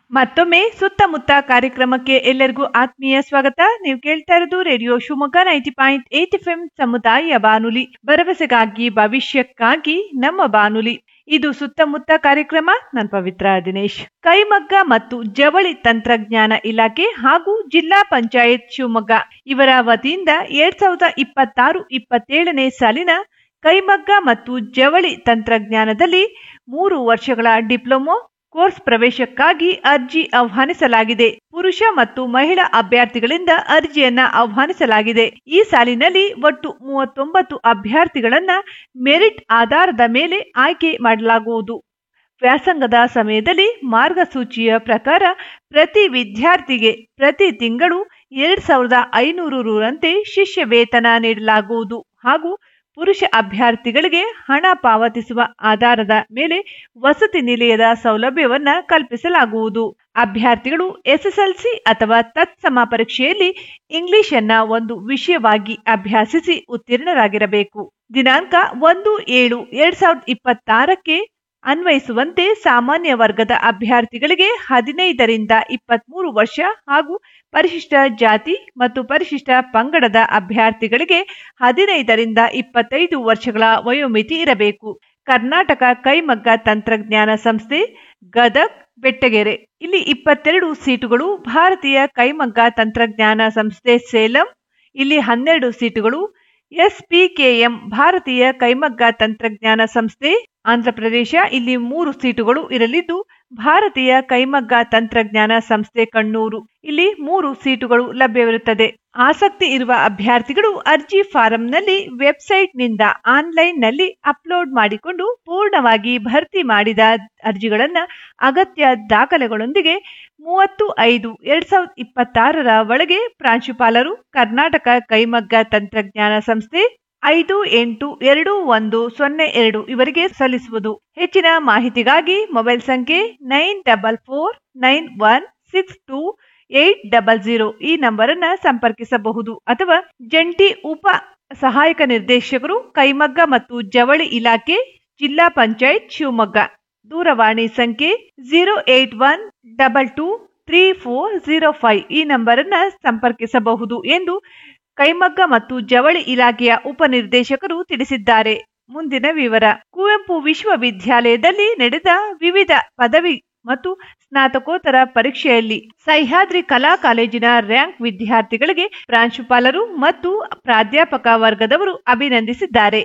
ಮತ್ತೊಮ್ಮೆ ಸುತ್ತಮುತ್ತ ಕಾರ್ಯಕ್ರಮಕ್ಕೆ ಎಲ್ಲರಿಗೂ ಆತ್ಮೀಯ ಸ್ವಾಗತ ನೀವು ಕೇಳ್ತಾ ಇರೋದು radio Shivamogga ninety point eight F M ಸಮುದಾಯ ಬಾನುಲಿ ಭರವಸೆಗಾಗಿ ಭವಿಷ್ಯಕ್ಕಾಗಿ ನಮ್ಮ ಬಾನುಲಿ ಇದು ಸುತ್ತಮುತ್ತ ಕಾರ್ಯಕ್ರಮ ನಾನು ಪವಿತ್ರ ದಿನೇಶ್ ಕೈಮಗ್ಗ ಮತ್ತು ಜವಳಿ ತಂತ್ರಜ್ಞಾನ ಇಲಾಖೆ ಹಾಗೂ ಜಿಲ್ಲಾ ಪಂಚಾಯತ್ ಶಿವಮೊಗ್ಗ ಇವರ ವತಿಯಿಂದ ಎರಡ್ ಸಾವಿರದ ಇಪ್ಪತ್ತಾರು ಇಪ್ಪತ್ತೇಳನೇ ಸಾಲಿನ ಕೈಮಗ್ಗ ಮತ್ತು ಜವಳಿ ತಂತ್ರಜ್ಞಾನದಲ್ಲಿ ಮೂರು ವರ್ಷಗಳ ಡಿಪ್ಲೊಮೊ ಕೋರ್ಸ್ ಪ್ರವೇಶಕ್ಕಾಗಿ ಅರ್ಜಿ ಆಹ್ವಾನಿಸಲಾಗಿದೆ ಪುರುಷ ಮತ್ತು ಮಹಿಳಾ ಅಭ್ಯರ್ಥಿಗಳಿಂದ ಅರ್ಜಿಯನ್ನ ಆಹ್ವಾನಿಸಲಾಗಿದೆ ಈ ಸಾಲಿನಲ್ಲಿ ಒಟ್ಟು ಮೂವತ್ತೊಂಬತ್ತು ಅಭ್ಯರ್ಥಿಗಳನ್ನ ಮೆರಿಟ್ ಆಧಾರದ ಮೇಲೆ ಆಯ್ಕೆ ಮಾಡಲಾಗುವುದು ವ್ಯಾಸಂಗದ ಸಮಯದಲ್ಲಿ ಮಾರ್ಗಸೂಚಿಯ ಪ್ರಕಾರ ಪ್ರತಿ ವಿದ್ಯಾರ್ಥಿಗೆ ಪ್ರತಿ ತಿಂಗಳು ಎರಡ್ ಸಾವಿರದ ಐನೂರು ರುರಂತೆ ಶಿಷ್ಯ ವೇತನ ನೀಡಲಾಗುವುದು ಹಾಗೂ ಪುರುಷ ಅಭ್ಯರ್ಥಿಗಳಿಗೆ ಹಣ ಪಾವತಿಸುವ ಆಧಾರದ ಮೇಲೆ ವಸತಿ ನಿಲಯದ ಸೌಲಭ್ಯವನ್ನ ಕಲ್ಪಿಸಲಾಗುವುದು ಅಭ್ಯರ್ಥಿಗಳು ಎಸ್ಎಸ್ಎಲ್ಸಿ ಅಥವಾ ತತ್ಸಮ ಪರೀಕ್ಷೆಯಲ್ಲಿ ಇಂಗ್ಲಿಷ್ ಅನ್ನ ಒಂದು ವಿಷಯವಾಗಿ ಅಭ್ಯಾಸಿಸಿ ಉತ್ತೀರ್ಣರಾಗಿರಬೇಕು ದಿನಾಂಕ ಒಂದು ಏಳು ಎರಡ್ ಸಾವಿರದ ಇಪ್ಪತ್ತಾರಕ್ಕೆ ಅನ್ವಯಿಸುವಂತೆ ಸಾಮಾನ್ಯ ವರ್ಗದ ಅಭ್ಯರ್ಥಿಗಳಿಗೆ ಹದಿನೈದರಿಂದ ಇಪ್ಪತ್ಮೂರು ವರ್ಷ ಹಾಗೂ ಪರಿಶಿಷ್ಟ ಜಾತಿ ಮತ್ತು ಪರಿಶಿಷ್ಟ ಪಂಗಡದ ಅಭ್ಯರ್ಥಿಗಳಿಗೆ ಹದಿನೈದರಿಂದ ಇಪ್ಪತ್ತೈದು ವರ್ಷಗಳ ವಯೋಮಿತಿ ಇರಬೇಕು ಕರ್ನಾಟಕ ಕೈಮಗ್ಗ ತಂತ್ರಜ್ಞಾನ ಸಂಸ್ಥೆ ಗದಗ್ ಬೆಟ್ಟಗೆರೆ ಇಲ್ಲಿ ಇಪ್ಪತ್ತೆರಡು ಸೀಟುಗಳು ಭಾರತೀಯ ಕೈಮಗ್ಗ ತಂತ್ರಜ್ಞಾನ ಸಂಸ್ಥೆ ಸೇಲಂ ಇಲ್ಲಿ ಹನ್ನೆರಡು ಸೀಟುಗಳು ಎಸ್ಪಿಕೆಎಂ ಭಾರತೀಯ ಕೈಮಗ್ಗ ತಂತ್ರಜ್ಞಾನ ಸಂಸ್ಥೆ ಆಂಧ್ರಪ್ರದೇಶ ಇಲ್ಲಿ ಮೂರು ಸೀಟುಗಳು ಇರಲಿದ್ದು ಭಾರತೀಯ ಕೈಮಗ್ಗ ತಂತ್ರಜ್ಞಾನ ಸಂಸ್ಥೆ ಕಣ್ಣೂರು ಇಲ್ಲಿ ಮೂರು ಸೀಟುಗಳು ಲಭ್ಯವಿರುತ್ತದೆ ಆಸಕ್ತಿ ಇರುವ ಅಭ್ಯರ್ಥಿಗಳು ಅರ್ಜಿ ಫಾರಂನಲ್ಲಿ ವೆಬ್ಸೈಟ್ನಿಂದ ಆನ್ಲೈನ್ನಲ್ಲಿ ಅಪ್ಲೋಡ್ ಮಾಡಿಕೊಂಡು ಪೂರ್ಣವಾಗಿ ಭರ್ತಿ ಮಾಡಿದ ಅರ್ಜಿಗಳನ್ನ ಅಗತ್ಯ ದಾಖಲೆಗಳೊಂದಿಗೆ ಮೂವತ್ತು ಐದು ಎರಡ್ ಸಾವಿರದ ಇಪ್ಪತ್ತಾರರ ಒಳಗೆ ಪ್ರಾಂಶುಪಾಲರು ಕರ್ನಾಟಕ ಕೈಮಗ್ಗ ತಂತ್ರಜ್ಞಾನ ಸಂಸ್ಥೆ ಐದು ಎಂಟು ಎರಡು ಒಂದು ಸೊನ್ನೆ ಎರಡು ಇವರಿಗೆ ಸಲ್ಲಿಸುವುದು ಹೆಚ್ಚಿನ ಮಾಹಿತಿಗಾಗಿ ಮೊಬೈಲ್ ಸಂಖ್ಯೆ nine double four nine one six two eight double zero ಈ ನಂಬರ್ ಅನ್ನ ಸಂಪರ್ಕಿಸಬಹುದು ಅಥವಾ ಜಂಟಿ ಉಪ ಸಹಾಯಕ ನಿರ್ದೇಶಕರು ಕೈಮಗ್ಗ ಮತ್ತು ಜವಳಿ ಇಲಾಖೆ ಜಿಲ್ಲಾ ಪಂಚಾಯತ್ ಶಿವಮೊಗ್ಗ ದೂರವಾಣಿ ಸಂಖ್ಯೆ zero eight one double two three four zero five ಈ ನಂಬರ್ ಅನ್ನ ಸಂಪರ್ಕಿಸಬಹುದು ಎಂದು ಕೈಮಗ್ಗ ಮತ್ತು ಜವಳಿ ಇಲಾಖೆಯ ಉಪನಿರ್ದೇಶಕರು ತಿಳಿಸಿದ್ದಾರೆ ಮುಂದಿನ ವಿವರ ಕುವೆಂಪು ವಿಶ್ವವಿದ್ಯಾಲಯದಲ್ಲಿ ನಡೆದ ವಿವಿಧ ಪದವಿ ಮತ್ತು ಸ್ನಾತಕೋತ್ತರ ಪರೀಕ್ಷೆಯಲ್ಲಿ ಸಹ್ಯಾದ್ರಿ ಕಲಾ ಕಾಲೇಜಿನ ರ್ಯಾಂಕ್ ವಿದ್ಯಾರ್ಥಿಗಳಿಗೆ ಪ್ರಾಂಶುಪಾಲರು ಮತ್ತು ಪ್ರಾಧ್ಯಾಪಕ ವರ್ಗದವರು ಅಭಿನಂದಿಸಿದ್ದಾರೆ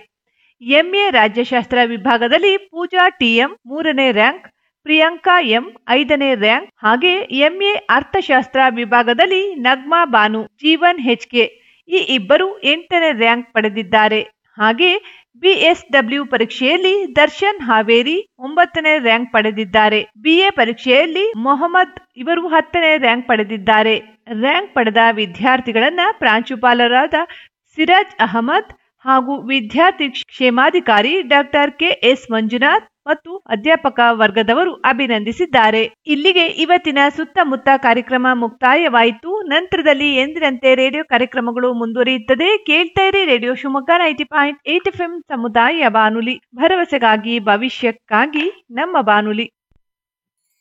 ಎಂಎ ರಾಜ್ಯಶಾಸ್ತ್ರ ವಿಭಾಗದಲ್ಲಿ ಪೂಜಾ ಟಿಎಂ ಮೂರನೇ ರ್ಯಾಂಕ್ ಪ್ರಿಯಾಂಕಾ ಎಂ ಐದನೇ ರ್ಯಾಂಕ್ ಹಾಗೆ ಎಂಎ ಅರ್ಥಶಾಸ್ತ್ರ ವಿಭಾಗದಲ್ಲಿ ನಗ್ಮಾ ಬಾನು ಜೀವನ್ ಹೆಚ್ಕೆ ಈ ಇಬ್ಬರು ಎಂಟನೇ ರ್ಯಾಂಕ್ ಪಡೆದಿದ್ದಾರೆ ಹಾಗೆ ಬಿಎಸ್ಡಬ್ಲ್ಯೂ ಪರೀಕ್ಷೆಯಲ್ಲಿ ದರ್ಶನ್ ಹಾವೇರಿ ಒಂಬತ್ತನೇ ರ್ಯಾಂಕ್ ಪಡೆದಿದ್ದಾರೆ ಬಿಎ ಪರೀಕ್ಷೆಯಲ್ಲಿ ಮೊಹಮ್ಮದ್ ಇವರು ಹತ್ತನೇ ರ್ಯಾಂಕ್ ಪಡೆದಿದ್ದಾರೆ ರ್ಯಾಂಕ್ ಪಡೆದ ವಿದ್ಯಾರ್ಥಿಗಳನ್ನ ಪ್ರಾಂಶುಪಾಲರಾದ ಸಿರಾಜ್ ಅಹಮದ್ ಹಾಗೂ ವಿದ್ಯಾರ್ಥಿ ಕ್ಷೇಮಾಧಿಕಾರಿ ಡಾಕ್ಟರ್ ಕೆ ಎಸ್ ಮಂಜುನಾಥ್ ಮತ್ತು ಅಧ್ಯಾಪಕ ವರ್ಗದವರು ಅಭಿನಂದಿಸಿದ್ದಾರೆ ಇಲ್ಲಿಗೆ ಇವತ್ತಿನ ಸುತ್ತಮುತ್ತ ಕಾರ್ಯಕ್ರಮ ಮುಕ್ತಾಯವಾಯಿತು ನಂತರದಲ್ಲಿ ಎಂದಿನಂತೆ ರೇಡಿಯೋ ಕಾರ್ಯಕ್ರಮಗಳು ಮುಂದುವರಿಯುತ್ತದೆ ಕೇಳ್ತಾ ಇರಿ radio Shivamogga ninety point eight F M ಸಮುದಾಯ ಬಾನುಲಿ ಭರವಸೆಗಾಗಿ ಭವಿಷ್ಯಕ್ಕಾಗಿ ನಮ್ಮ ಬಾನುಲಿ